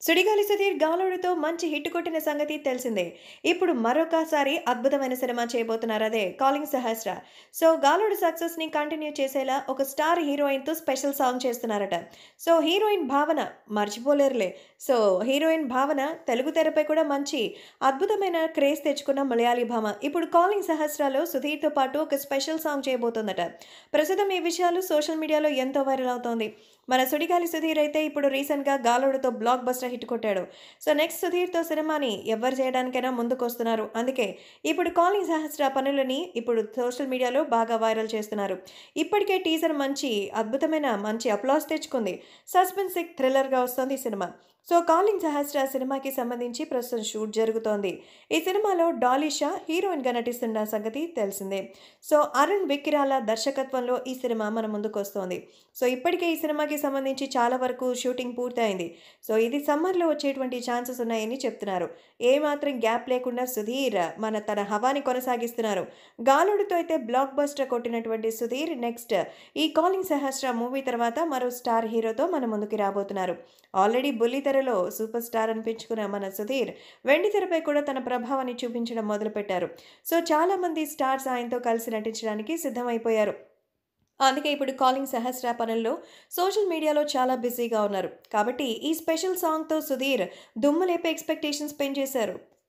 సుడిగాలి సుధీర్ గాలోడుతో మంచి హిట్ కొట్టిన సంగతి తెలిసిందే ఇప్పుడు మరొకసారి అద్భుతమైన సినిమా చేయబోతున్నారు అదే calling Sahasra so Galodu success ని కంటిన్యూ చేసేలా ఒక స్టార్ హీరోయిన్ తో స్పెషల్ సాంగ్ చేస్తున్నారట సో హీరోయిన్ భావన మర్చిపోలేరులే సో హీరోయిన్ భావన తెలుగు తెరపై కూడా మంచి అద్భుతమైన క్రేజ్ తెచ్చుకున్న మలయాళీ భామ ఇప్పుడు కాలింగ్ సహస్రాలో సుధీర్తో పాటు ఒక స్పెషల్ సాంగ్ చేయబోతోందట ప్రస్తుతం ఈ విషయాలు సోషల్ మీడియాలో ఎంతో వైరల్ అవుతోంది మన సుడిగాలి సుధీర్ అయితే ఇప్పుడు రీసెంట్గా గాలోడుతో బ్లాక్ బస్టర్ హిట్ కొట్టాడు సో నెక్స్ట్ సుధీర్తో సినిమాని ఎవరు చేయడానికైనా ముందుకు వస్తున్నారు అందుకే ఇప్పుడు కాలింగ్ సహస్ర పనులని ఇప్పుడు సోషల్ మీడియాలో బాగా వైరల్ చేస్తున్నారు ఇప్పటికే టీజర్ మంచి అద్భుతమైన మంచి అప్లాస్ తెచ్చుకుంది సస్పెన్సిక్ థ్రిల్లర్గా వస్తుంది ఈ సినిమా సో కాలింగ్ సహస్ర సినిమాకి సంబంధించి ప్రస్తుతం షూట్ జరుగుతోంది ఈ సినిమాలో డాలీ షా హీరోయిన్గా నటిస్తున్న సంగతి తెలిసిందే సో అరుణ్ విక్కిరాల దర్శకత్వంలో ఈ సినిమా మన ముందుకు వస్తోంది సో ఇప్పటికే ఈ సినిమాకి సంబంధించి చాలా వరకు షూటింగ్ పూర్తయింది సో ఇది సమ్మర్లో వచ్చేటువంటి ఛాన్సెస్ ఉన్నాయని చెప్తున్నారు ఏమాత్రం గ్యాప్ లేకుండా సుధీర్ మన తన హవాని కొనసాగిస్తున్నారు గాలుడితో అయితే బ్లాక్ బస్టర్ కొట్టినటువంటి సుధీర్ నెక్స్ట్ ఈ కాలింగ్ సహస్ర మూవీ తర్వాత మరో స్టార్ హీరోతో మన ముందుకి రాబోతున్నారు ఆల్రెడీ బుల్లితెరలో సూపర్ స్టార్ అనిపించుకున్న మన సుధీర్ వెండి తెరపై కూడా తన ప్రభావాన్ని చూపించడం మొదలుపెట్టారు సో చాలామంది స్టార్స్ ఆయనతో కలిసి నటించడానికి సిద్ధమైపోయారు అందుకే ఇప్పుడు కాలింగ్ సహస్ర పనుల్లో సోషల్ మీడియాలో చాలా బిజీగా ఉన్నారు కాబట్టి ఈ స్పెషల్ సాంగ్తో సుధీర్ దుమ్ము లేపే ఎక్స్పెక్టేషన్స్ పెంచేశారు